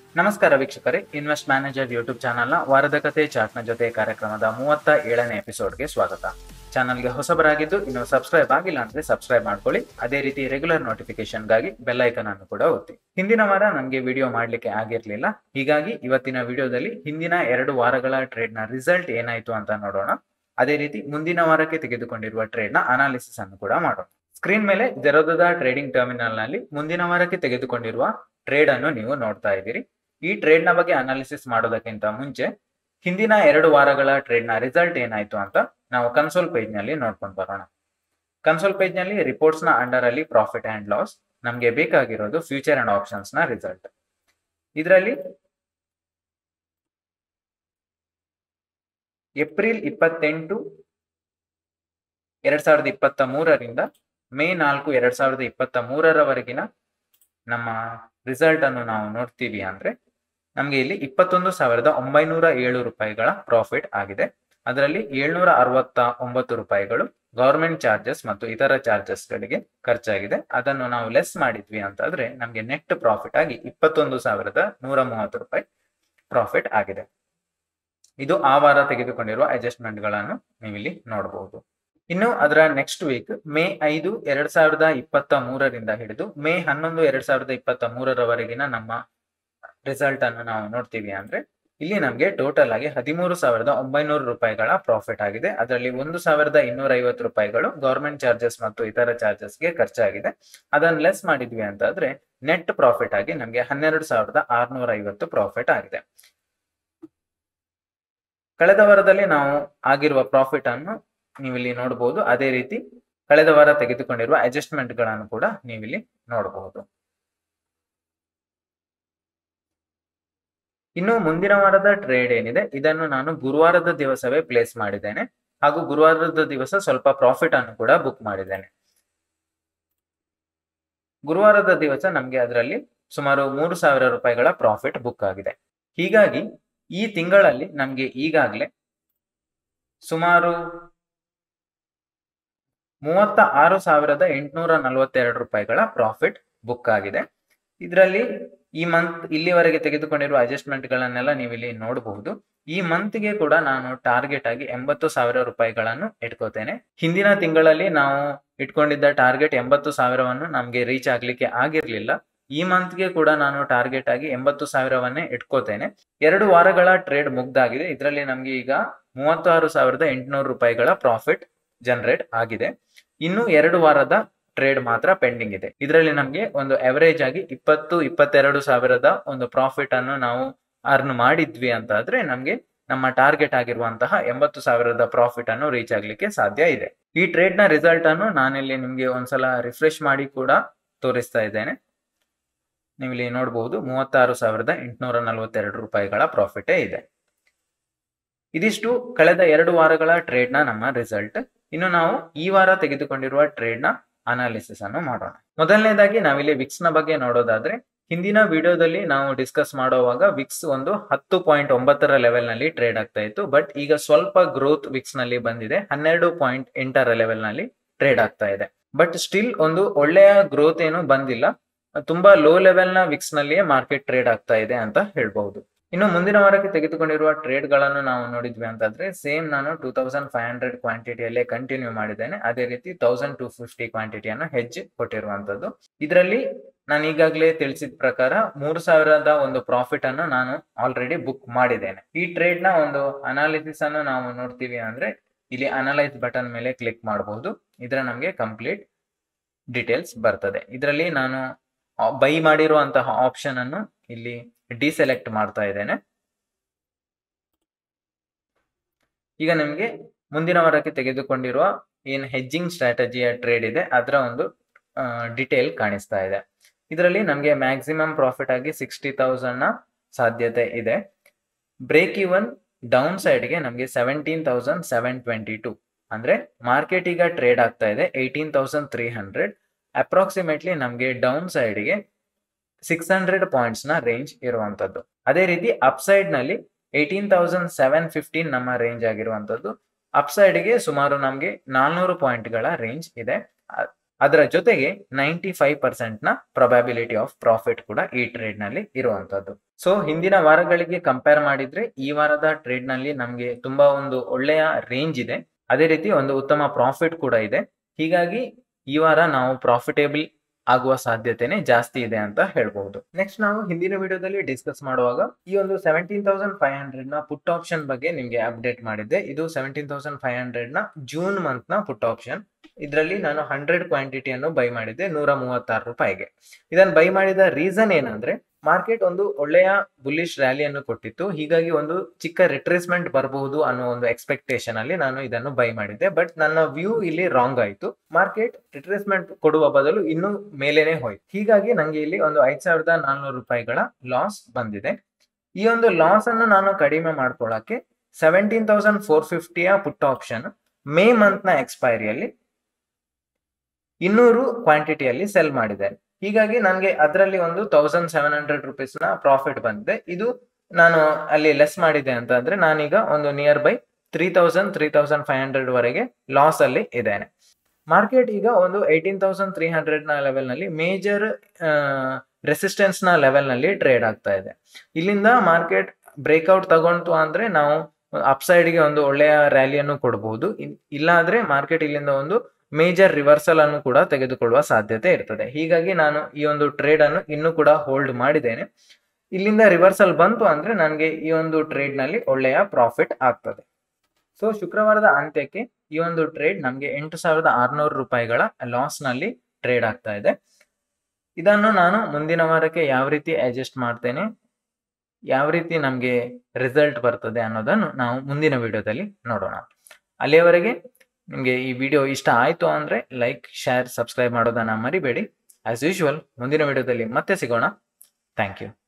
ನಮಸ್ಕಾರ ವೀಕ್ಷಕರೇ invest manager YouTube ಚಾನಲ್ನ ವಾರದ ಕತೆ ಚಾಟ್ನ ಜೊತೆ ಕಾರ್ಯಕ್ರಮದ ಮೂವತ್ತ ಏಳನೇ ಎಪಿಸೋಡ್ಗೆ ಸ್ವಾಗತ ಚಾನಲ್ಗೆ ಹೊಸಬರಾಗಿದ್ದು ಇನ್ನು ಸಬ್ಸ್ಕ್ರೈಬ್ ಆಗಿಲ್ಲ ಅಂದ್ರೆ ಸಬ್ಸ್ಕ್ರೈಬ್ ಮಾಡ್ಕೊಳ್ಳಿ ಅದೇ ರೀತಿ ರೆಗ್ಯುಲರ್ ನೋಟಿಫಿಕೇಶನ್ಗಾಗಿ ಬೆಲ್ ಐಕನ್ ಅನ್ನು ಕೂಡ ಒತ್ತಿ ಹಿಂದಿನ ವಾರ ನನಗೆ ವಿಡಿಯೋ ಮಾಡ್ಲಿಕ್ಕೆ ಆಗಿರ್ಲಿಲ್ಲ ಹೀಗಾಗಿ ಇವತ್ತಿನ ವಿಡಿಯೋದಲ್ಲಿ ಹಿಂದಿನ ಎರಡು ವಾರಗಳ ಟ್ರೇಡ್ ನ ರಿಸಲ್ಟ್ ಏನಾಯ್ತು ಅಂತ ನೋಡೋಣ ಅದೇ ರೀತಿ ಮುಂದಿನ ವಾರಕ್ಕೆ ತೆಗೆದುಕೊಂಡಿರುವ ಟ್ರೇಡ್ ನ ಅನಾಲಿಸಿಸ್ ಅನ್ನು ಕೂಡ ಮಾಡೋಣ ಸ್ಕ್ರೀನ್ ಮೇಲೆ ಜೆರೋದದ ಟ್ರೇಡಿಂಗ್ ಟರ್ಮಿನಲ್ ನಲ್ಲಿ ಮುಂದಿನ ವಾರಕ್ಕೆ ತೆಗೆದುಕೊಂಡಿರುವ ಟ್ರೇಡ್ ಅನ್ನು ನೀವು ನೋಡ್ತಾ ಇದ್ದೀರಿ ಈ ಟ್ರೇಡ್ ನ ಬಗ್ಗೆ ಅನಾಲಿಸಿಸ್ ಮಾಡೋದಕ್ಕಿಂತ ಮುಂಚೆ ಹಿಂದಿನ ಎರಡು ವಾರಗಳ ಟ್ರೇಡ್ ನ ರಿಸಲ್ಟ್ ಏನಾಯ್ತು ಅಂತ ನಾವು ಕನ್ಸೋಲ್ ಪೇಜ್ ನಲ್ಲಿ ನೋಡ್ಕೊಂಡು ಬರೋಣ ಕನ್ಸೋಲ್ ಪೇಜ್ ನಲ್ಲಿ ರಿಪೋರ್ಟ್ಸ್ ನ ಅಂಡರ್ ಅಲ್ಲಿ ಪ್ರಾಫಿಟ್ ಅಂಡ್ ಲಾಸ್ ನಮಗೆ ಬೇಕಾಗಿರೋದು ಫ್ಯೂಚರ್ ಅಂಡ್ ಆಪ್ಷನ್ಸ್ ನ ರಿಸಲ್ಟ್ ಇದರಲ್ಲಿ ಏಪ್ರಿಲ್ ಇಪ್ಪತ್ತೆಂಟು ಎರಡ್ ಸಾವಿರದ ಇಪ್ಪತ್ತ ಮೂರರಿಂದ ಮೇ ನಾಲ್ಕು ಎರಡ್ ಸಾವಿರದ ಇಪ್ಪತ್ತ ಮೂರರವರೆಗಿನ ನಮ್ಮ ರಿಸಲ್ಟ್ ಅನ್ನು ನಾವು ನೋಡ್ತೀವಿ ಅಂದ್ರೆ ನಮಗೆ ಇಲ್ಲಿ ಇಪ್ಪತ್ತೊಂದು ಸಾವಿರದ ಒಂಬೈನೂರ ಏಳು ರೂಪಾಯಿಗಳ ಪ್ರಾಫಿಟ್ ಆಗಿದೆ ಅದರಲ್ಲಿ ಏಳ್ನೂರ ಅರವತ್ತ ಒಂಬತ್ತು ರೂಪಾಯಿಗಳು ಗವರ್ಮೆಂಟ್ ಚಾರ್ಜಸ್ ಮತ್ತು ಇತರ ಚಾರ್ಜಸ್ ಗಳಿಗೆ ಖರ್ಚಾಗಿದೆ ಅದನ್ನು ನಾವು ಲೆಸ್ ಮಾಡಿದ್ವಿ ಅಂತಾದ್ರೆ ನಮಗೆ ನೆಟ್ ಪ್ರಾಫಿಟ್ ಆಗಿ ಇಪ್ಪತ್ತೊಂದು ಸಾವಿರದ ನೂರ ಮೂವತ್ತು ರೂಪಾಯಿ ಪ್ರಾಫಿಟ್ ಆಗಿದೆ ಇದು ಆ ವಾರ ತೆಗೆದುಕೊಂಡಿರುವ ಅಡ್ಜಸ್ಟ್ಮೆಂಟ್ ಗಳನ್ನು ನೀವಿಲ್ಲಿ ನೋಡಬಹುದು ಇನ್ನು ಅದರ ನೆಕ್ಸ್ಟ್ ವೀಕ್ ಮೇ ಐದು ಎರಡ್ ಸಾವಿರದ ಇಪ್ಪತ್ತ ಮೂರರಿಂದ ಹಿಡಿದು ಮೇ ಹನ್ನೊಂದು ಎರಡ್ ಸಾವಿರದ ಇಪ್ಪತ್ತ ಮೂರರವರೆಗಿನ ನಮ್ಮ ರಿಸಲ್ಟ್ ಅನ್ನು ನಾವು ನೋಡ್ತೀವಿ ಅಂದ್ರೆ ಇಲ್ಲಿ ನಮಗೆ ಟೋಟಲ್ ಆಗಿ ಹದಿಮೂರು ಸಾವಿರದ ಒಂಬೈನೂರು ರೂಪಾಯಿಗಳ ಪ್ರಾಫಿಟ್ ಆಗಿದೆ ಅದರಲ್ಲಿ ಒಂದು ಸಾವಿರದ ಇನ್ನೂರ ಐವತ್ತು ರೂಪಾಯಿಗಳು ಗವರ್ಮೆಂಟ್ ಚಾರ್ಜಸ್ ಮತ್ತು ಇತರ ಚಾರ್ಜಸ್ಗೆ ಖರ್ಚಾಗಿದೆ ಅದನ್ನು ಲೆಸ್ ಮಾಡಿದ್ವಿ ಅಂತಾದ್ರೆ ನೆಟ್ ಪ್ರಾಫಿಟ್ ಆಗಿ ನಮಗೆ ಹನ್ನೆರಡು ಸಾವಿರದ ಆರ್ನೂರ ಐವತ್ತು ಪ್ರಾಫಿಟ್ ಆಗಿದೆ ಕಳೆದ ವಾರದಲ್ಲಿ ನಾವು ಆಗಿರುವ ಪ್ರಾಫಿಟ್ ಅನ್ನು ನೀವಿಲ್ಲಿ ನೋಡಬಹುದು ಅದೇ ರೀತಿ ಕಳೆದ ವಾರ ತೆಗೆದುಕೊಂಡಿರುವ ಅಡ್ಜಸ್ಟ್ಮೆಂಟ್ ಗಳನ್ನು ಕೂಡ ನೀವಿಲ್ಲಿ ನೋಡಬಹುದು ಇನ್ನು ಮುಂದಿನ ವಾರದ ಟ್ರೇಡ್ ಏನಿದೆ ಇದನ್ನು ನಾನು ಗುರುವಾರದ ದಿವಸವೇ ಪ್ಲೇಸ್ ಮಾಡಿದ್ದೇನೆ ಹಾಗೂ ಗುರುವಾರದ ದಿವಸ ಸ್ವಲ್ಪ ಪ್ರಾಫಿಟ್ ಅನ್ನು ಕೂಡ ಬುಕ್ ಮಾಡಿದ್ದೇನೆ ಗುರುವಾರದ ದಿವಸ ನಮಗೆ ಅದರಲ್ಲಿ ಸುಮಾರು ಮೂರು ಸಾವಿರ ರೂಪಾಯಿಗಳ ಪ್ರಾಫಿಟ್ ಬುಕ್ ಆಗಿದೆ ಹೀಗಾಗಿ ಈ ತಿಂಗಳಲ್ಲಿ ನಮಗೆ ಈಗಾಗಲೇ ಸುಮಾರು ಮೂವತ್ತ ಆರು ಸಾವಿರದ ಎಂಟುನೂರ ನಲವತ್ತೆರಡು ರೂಪಾಯಿಗಳ ಪ್ರಾಫಿಟ್ ಬುಕ್ ಆಗಿದೆ ಇದರಲ್ಲಿ ಈ ಮಂತ್ ಇಲ್ಲಿವರೆಗೆ ತೆಗೆದುಕೊಂಡಿರುವ ಅಡ್ಜಸ್ಟ್ಮೆಂಟ್ ಗಳನ್ನೆಲ್ಲ ನೀವು ಇಲ್ಲಿ ನೋಡಬಹುದು ಈ ಮಂತ್ ಗೆ ಕೂಡ ನಾನು ಟಾರ್ಗೆಟ್ ಆಗಿ ಎಂಬತ್ತು ಸಾವಿರ ರೂಪಾಯಿಗಳನ್ನು ಇಟ್ಕೋತೇನೆ ಹಿಂದಿನ ತಿಂಗಳಲ್ಲಿ ನಾವು ಇಟ್ಕೊಂಡಿದ್ದ ಟಾರ್ಗೆಟ್ ಎಂಬತ್ತು ಸಾವಿರವನ್ನು ನಮಗೆ ರೀಚ್ ಆಗ್ಲಿಕ್ಕೆ ಆಗಿರ್ಲಿಲ್ಲ ಈ ಮಂತ್ ಗೆ ಕೂಡ ನಾನು ಟಾರ್ಗೆಟ್ ಆಗಿ ಎಂಬತ್ತು ಸಾವಿರವನ್ನೇ ಇಟ್ಕೋತೇನೆ ಎರಡು ವಾರಗಳ ಟ್ರೇಡ್ ಮುಗ್ದಾಗಿದೆ ಇದರಲ್ಲಿ ನಮಗೆ ಈಗ ಮೂವತ್ತಾರು ಸಾವಿರದ ಎಂಟುನೂರು ರೂಪಾಯಿಗಳ ಪ್ರಾಫಿಟ್ ಜನರೇಟ್ ಆಗಿದೆ ಇನ್ನು ಎರಡು ವಾರದ ಟ್ರೇಡ್ ಮಾತ್ರ ಪೆಂಡಿಂಗ್ ಇದೆ ಇದರಲ್ಲಿ ನಮಗೆ ಒಂದು ಅವರೇಜ್ ಆಗಿ ಇಪ್ಪತ್ತು ಇಪ್ಪತ್ತೆರಡು ಸಾವಿರದ ಒಂದು ಪ್ರಾಫಿಟ್ ಅನ್ನು ನಾವು ಅರ್ನ್ ಮಾಡಿದ್ವಿ ಅಂತ ಆದ್ರೆ ನಮಗೆ ನಮ್ಮ ಟಾರ್ಗೆಟ್ ಆಗಿರುವಂತಹ ಎಂಬತ್ತು ಸಾವಿರದ ಪ್ರಾಫಿಟ್ ಅನ್ನು ರೀಚ್ ಆಗ್ಲಿಕ್ಕೆ ಸಾಧ್ಯ ಇದೆ ಈ ಟ್ರೇಡ್ ನ ರಿಸಲ್ಟ್ ಅನ್ನು ನಾನಿಲ್ಲಿ ನಿಮ್ಗೆ ಒಂದ್ಸಲ ರಿಫ್ರೆಶ್ ಮಾಡಿ ಕೂಡ ತೋರಿಸ್ತಾ ಇದ್ದೇನೆ ನೀವು ಇಲ್ಲಿ ನೋಡಬಹುದು ಮೂವತ್ತಾರು ಸಾವಿರದ ಎಂಟುನೂರ ನಲವತ್ತೆರಡು ರೂಪಾಯಿಗಳ ಪ್ರಾಫಿಟೇ ಇದೆ ಇದಿಷ್ಟು ಕಳೆದ ಎರಡು ವಾರಗಳ ಟ್ರೇಡ್ ನ ನಮ್ಮ ರಿಸಲ್ಟ್ ಇನ್ನು ನಾವು ಈ ವಾರ ತೆಗೆದುಕೊಂಡಿರುವ ಟ್ರೇಡ್ ನ ಅನಾಲಿಸಿಸ್ ಅನ್ನು ಮಾಡೋಣ ಮೊದಲನೇದಾಗಿ ನಾವಿಲ್ಲಿ ವಿಕ್ಸ್ ನ ಬಗ್ಗೆ ನೋಡೋದಾದ್ರೆ ಹಿಂದಿನ ವಿಡಿಯೋದಲ್ಲಿ ನಾವು ಡಿಸ್ಕಸ್ ಮಾಡುವಾಗ ವಿಕ್ಸ್ ಒಂದು ಹತ್ತು ಪಾಯಿಂಟ್ ಒಂಬತ್ತರ ಲೆವೆಲ್ ನಲ್ಲಿ ಟ್ರೇಡ್ ಆಗ್ತಾ ಇತ್ತು ಬಟ್ ಈಗ ಸ್ವಲ್ಪ ಗ್ರೋತ್ ವಿಕ್ಸ್ ನಲ್ಲಿ ಬಂದಿದೆ ಹನ್ನೆರಡು ಪಾಯಿಂಟ್ ಎಂಟರ ಲೆವೆಲ್ ನಲ್ಲಿ ಟ್ರೇಡ್ ಆಗ್ತಾ ಇದೆ ಬಟ್ ಸ್ಟಿಲ್ ಒಂದು ಒಳ್ಳೆಯ ಗ್ರೋತ್ ಏನು ಬಂದಿಲ್ಲ ತುಂಬಾ ಲೋ ಲೆವೆಲ್ ನ ವಿಕ್ಸ್ ನಲ್ಲಿಯೇ ಮಾರ್ಕೆಟ್ ಟ್ರೇಡ್ ಆಗ್ತಾ ಇದೆ ಅಂತ ಹೇಳ್ಬಹುದು ಇನ್ನು ಮುಂದಿನ ವಾರಕ್ಕೆ ತೆಗೆದುಕೊಂಡಿರುವ ಟ್ರೇಡ್ ಗಳನ್ನು ನಾವು ನೋಡಿದ್ವಿ ಅಂತಂದ್ರೆ ಸೇಮ್ ನಾನು ಟೂ ತೌಸಂಡ್ ಫೈವ್ ಹಂಡ್ರೆಡ್ ಕ್ವಾಂಟಿಟಿಯಲ್ಲೇ ಕಂಟಿನ್ಯೂ ಮಾಡಿದ್ದೇನೆ ಅದೇ ರೀತಿ ತೌಸಂಡ್ ಟೂ ಫಿಫ್ಟಿ ಕ್ವಾಂಟಿಟಿಯನ್ನು ಹೆಚ್ಚು ಕೊಟ್ಟಿರುವಂತದ್ದು ಇದರಲ್ಲಿ ನಾನು ಈಗಾಗಲೇ ತಿಳಿಸಿದ ಪ್ರಕಾರ ಮೂರು ಸಾವಿರದ ಒಂದು ಪ್ರಾಫಿಟ್ ಅನ್ನು ನಾನು ಆಲ್ರೆಡಿ ಬುಕ್ ಮಾಡಿದ್ದೇನೆ ಈ ಟ್ರೇಡ್ ನ ಒಂದು ಅನಾಲಿಸಿಸ್ ಅನ್ನು ನಾವು ನೋಡ್ತೀವಿ ಅಂದ್ರೆ ಇಲ್ಲಿ ಅನಲೈಸ್ ಬಟನ್ ಮೇಲೆ ಕ್ಲಿಕ್ ಮಾಡಬಹುದು ಇದರ ನಮಗೆ ಕಂಪ್ಲೀಟ್ ಡೀಟೇಲ್ಸ್ ಬರ್ತದೆ ಇದರಲ್ಲಿ ನಾನು ಬೈ ಮಾಡಿರುವಂತಹ ಆಪ್ಷನ್ ಅನ್ನು ಇಲ್ಲಿ ಡಿಸೆಲೆಕ್ಟ್ ಮಾಡ್ತಾ ಇದ್ದೇನೆ ಈಗ ನಿಮಗೆ ಮುಂದಿನ ವಾರಕ್ಕೆ ತೆಗೆದುಕೊಂಡಿರುವ ಏನ್ ಹೆಜ್ಜಿಂಗ್ ಸ್ಟ್ರಾಟಜಿಯ ಟ್ರೇಡ್ ಇದೆ ಅದರ ಒಂದು ಡಿಟೇಲ್ ಕಾಣಿಸ್ತಾ ಇದೆ ಇದರಲ್ಲಿ ನಮಗೆ ಮ್ಯಾಕ್ಸಿಮಮ್ ಪ್ರಾಫಿಟ್ ಆಗಿ ಸಿಕ್ಸ್ಟಿ ತೌಸಂಡ್ ನ ಸಾಧ್ಯತೆ ಇದೆ ಬ್ರೇಕ್ ಇವನ್ ಡೌನ್ ಸೈಡ್ಗೆ ನಮಗೆ seventeen thousand seven twenty two ಅಂದ್ರೆ ಮಾರ್ಕೆಟ್ ಈಗ ಟ್ರೇಡ್ ಆಗ್ತಾ ಇದೆ eighteen thousand three hundred approximately ನಮಗೆ ಡೌನ್ ಸೈಡ್ಗೆ ಸಿಕ್ಸ್ ಹಂಡ್ರೆಡ್ ಪಾಯಿಂಟ್ಸ್ ನ ರೇಂಜ್ ಇರುವಂತದ್ದು ಅದೇ ರೀತಿ ಅಪ್ ಸೈಡ್ ನಲ್ಲಿ ಏಯ್ಟೀನ್ ತೌಸಂಡ್ ಸೆವೆನ್ ಫಿಫ್ಟೀನ್ ನಮ್ಮ ರೇಂಜ್ ಆಗಿರುವಂತದ್ದು ಅಪ್ ಸೈಡ್ಗೆ ಸುಮಾರು ನಮಗೆ ನಾಲ್ನೂರು ಪಾಯಿಂಟ್ಗಳ ರೇಂಜ್ ಇದೆ ಅದರ ಜೊತೆಗೆ ನೈಂಟಿ ಫೈವ್ ಪರ್ಸೆಂಟ್ ನ ಪ್ರೊಬ್ಯಾಬಿಲಿಟಿ ಆಫ್ ಪ್ರಾಫಿಟ್ ಕೂಡ ಈ ಟ್ರೇಡ್ ನಲ್ಲಿ ಇರುವಂತದ್ದು ಸೊ ಹಿಂದಿನ ವಾರಗಳಿಗೆ ಕಂಪೇರ್ ಮಾಡಿದ್ರೆ ಈ ವಾರದ ಟ್ರೇಡ್ ನಲ್ಲಿ ನಮಗೆ ತುಂಬಾ ಒಂದು ಒಳ್ಳೆಯ ರೇಂಜ್ ಇದೆ ಅದೇ ರೀತಿ ಒಂದು ಉತ್ತಮ ಪ್ರಾಫಿಟ್ ಕೂಡ ಇದೆ ಹೀಗಾಗಿ ಈ ವಾರ ನಾವು ಪ್ರಾಫಿಟೇಬಲ್ ಆಗುವ ಸಾಧ್ಯತೆನೆ ಜಾಸ್ತಿ ಇದೆ ಅಂತ ಹೇಳ್ಬಹುದು ನೆಕ್ಸ್ಟ್ ನಾವು ಹಿಂದಿನ ವಿಡಿಯೋದಲ್ಲಿ ಡಿಸ್ಕಸ್ ಮಾಡುವಾಗ ಈ ಒಂದು ಸೆವೆಂಟೀನ್ ತೌಸಂಡ್ ಫೈವ್ ಹಂಡ್ರೆಡ್ ನ ಪುಟ್ ಆಪ್ಷನ್ ಬಗ್ಗೆ ನಿಮ್ಗೆ ಅಪ್ಡೇಟ್ ಮಾಡಿದ್ದೆ ಇದು ಸೆವೆಂಟೀನ್ ತೌಸಂಡ್ ಫೈವ್ ಹಂಡ್ರೆಡ್ ನ ಜೂನ್ ಮಂತ್ ನ ಪುಟ್ ಆಪ್ಷನ್ ಇದರಲ್ಲಿ ನಾನು ಹಂಡ್ರೆಡ್ ಕ್ವಾಂಟಿಟಿಯನ್ನು ಬೈ ಮಾಡಿದ್ದೆ ನೂರ ಮೂವತ್ತಾರು ರೂಪಾಯಿಗೆ ಇದನ್ನು ಬೈ ಮಾಡಿದ ರೀಸನ್ ಏನಂದ್ರೆ ಮಾರ್ಕೆಟ್ ಒಂದು ಒಳ್ಳೆಯ ಬುಲ್ಲಿಶ್ ರ್ಯಾಲಿಯನ್ನು ಕೊಟ್ಟಿತ್ತು ಹೀಗಾಗಿ ಒಂದು ಚಿಕ್ಕ ರಿಟ್ರೇಸ್ಮೆಂಟ್ ಬರಬಹುದು ಅನ್ನೋ ಒಂದು ಎಕ್ಸ್ಪೆಕ್ಟೇಷನ್ ಅಲ್ಲಿ ನಾನು ಇದನ್ನು ಬೈ ಮಾಡಿದ್ದೆ ಬಟ್ ನನ್ನ ವ್ಯೂ ಇಲ್ಲಿ ರಾಂಗ್ ಆಯಿತು ಮಾರ್ಕೆಟ್ ರಿಟ್ರೇಸ್ಮೆಂಟ್ ಕೊಡುವ ಬದಲು ಇನ್ನೂ ಮೇಲೇನೆ ಹೋಯ್ತು ಹೀಗಾಗಿ ನಂಗೆ ಇಲ್ಲಿ ಒಂದು ಐದ್ ಸಾವಿರದ ನಾಲ್ನೂರು ರೂಪಾಯಿಗಳ ಲಾಸ್ ಬಂದಿದೆ ಈ ಒಂದು ಲಾಸ್ ಅನ್ನು ನಾನು ಕಡಿಮೆ ಮಾಡ್ಕೊಳ್ಳಕ್ಕೆ ಸೆವೆಂಟೀನ್ ತೌಸಂಡ್ ಫೋರ್ ಫಿಫ್ಟಿಯ ಪುಟ್ ಆಪ್ಷನ್ ಮೇ ಮಂತ್ ನ ಎಕ್ಸ್ಪೈರಿಯಲ್ಲಿ ಇನ್ನೂರು ಕ್ವಾಂಟಿಟಿಯಲ್ಲಿ ಸೆಲ್ ಮಾಡಿದ್ದೇನೆ ಹೀಗಾಗಿ ನನಗೆ ಅದರಲ್ಲಿ ಒಂದು ತೌಸಂಡ್ ಸೆವೆನ್ ಹಂಡ್ರೆಡ್ ರುಪೀಸ್ ನ ಪ್ರಾಫಿಟ್ ಬಂದಿದೆ ಇದು ನಾನು ಅಲ್ಲಿ ಲೆಸ್ ಮಾಡಿದೆ ಅಂತ ಅಂದ್ರೆ ನಾನೀಗ ಒಂದು nearby three thousand three thousand five hundred ವರೆಗೆ ಲಾಸ್ ಅಲ್ಲಿ ಇದ್ದೇನೆ ಮಾರ್ಕೆಟ್ ಈಗ ಒಂದು ಏಯ್ಟೀನ್ ತೌಸಂಡ್ ತ್ರೀ ಹಂಡ್ರೆಡ್ ನ ಲೆವೆಲ್ ನಲ್ಲಿ ಮೇಜರ್ ರೆಸಿಸ್ಟೆನ್ಸ್ ನ ಲೆವೆಲ್ ನಲ್ಲಿ ಟ್ರೇಡ್ ಆಗ್ತಾ ಇದೆ ಇಲ್ಲಿಂದ ಮಾರ್ಕೆಟ್ ಬ್ರೇಕ್ಔಟ್ ತಗೊಂತು ಅಂದ್ರೆ ನಾವು ಅಪ್ಸೈಡ್ ಗೆ ಒಂದು ಒಳ್ಳೆಯ ರ್ಯಾಲಿಯನ್ನು ಕೊಡಬಹುದು ಇಲ್ಲ ಆದ್ರೆ ಮಾರ್ಕೆಟ್ ಇಲ್ಲಿಂದ ಒಂದು ಮೇಜರ್ ರಿವರ್ಸಲ್ ಅನ್ನು ಕೂಡ ತೆಗೆದುಕೊಳ್ಳುವ ಸಾಧ್ಯತೆ ಇರ್ತದೆ ಹೀಗಾಗಿ ನಾನು ಈ ಒಂದು ಟ್ರೇಡ್ ಅನ್ನು ಇನ್ನೂ ಕೂಡ ಹೋಲ್ಡ್ ಮಾಡಿದ್ದೇನೆ ಇಲ್ಲಿಂದ ರಿವರ್ಸಲ್ ಬಂತು ಅಂದ್ರೆ ನನಗೆ ಈ ಒಂದು ಟ್ರೇಡ್ ನಲ್ಲಿ ಒಳ್ಳೆಯ ಪ್ರಾಫಿಟ್ ಆಗ್ತದೆ ಸೊ ಶುಕ್ರವಾರದ ಅಂತ್ಯಕ್ಕೆ ಈ ಒಂದು ಟ್ರೇಡ್ ನಮಗೆ ಎಂಟು ಸಾವಿರದ ಆರ್ನೂರು ರೂಪಾಯಿಗಳ ಲಾಸ್ ನಲ್ಲಿ ಟ್ರೇಡ್ ಆಗ್ತಾ ಇದೆ ಇದನ್ನು ನಾನು ಮುಂದಿನ ವಾರಕ್ಕೆ ಯಾವ ರೀತಿ ಅಡ್ಜಸ್ಟ್ ಮಾಡ್ತೇನೆ ಯಾವ ರೀತಿ ನಮಗೆ ರಿಸಲ್ಟ್ ಬರ್ತದೆ ಅನ್ನೋದನ್ನು ನಾವು ಮುಂದಿನ ವಿಡಿಯೋದಲ್ಲಿ ನೋಡೋಣ ಅಲ್ಲಿಯವರೆಗೆ ನಿಮಗೆ ಈ ವಿಡಿಯೋ ಇಷ್ಟ ಆಯಿತು ಅಂದರೆ ಲೈಕ್ ಶೇರ್ ಸಬ್ಸ್ಕ್ರೈಬ್ ಮಾಡೋದನ್ನು ಮರಿಬೇಡಿ ಆಸ್ ಯೂಶುವಲ್ ಮುಂದಿನ ವಿಡಿಯೋದಲ್ಲಿ ಮತ್ತೆ ಸಿಗೋಣ ಥ್ಯಾಂಕ್ ಯು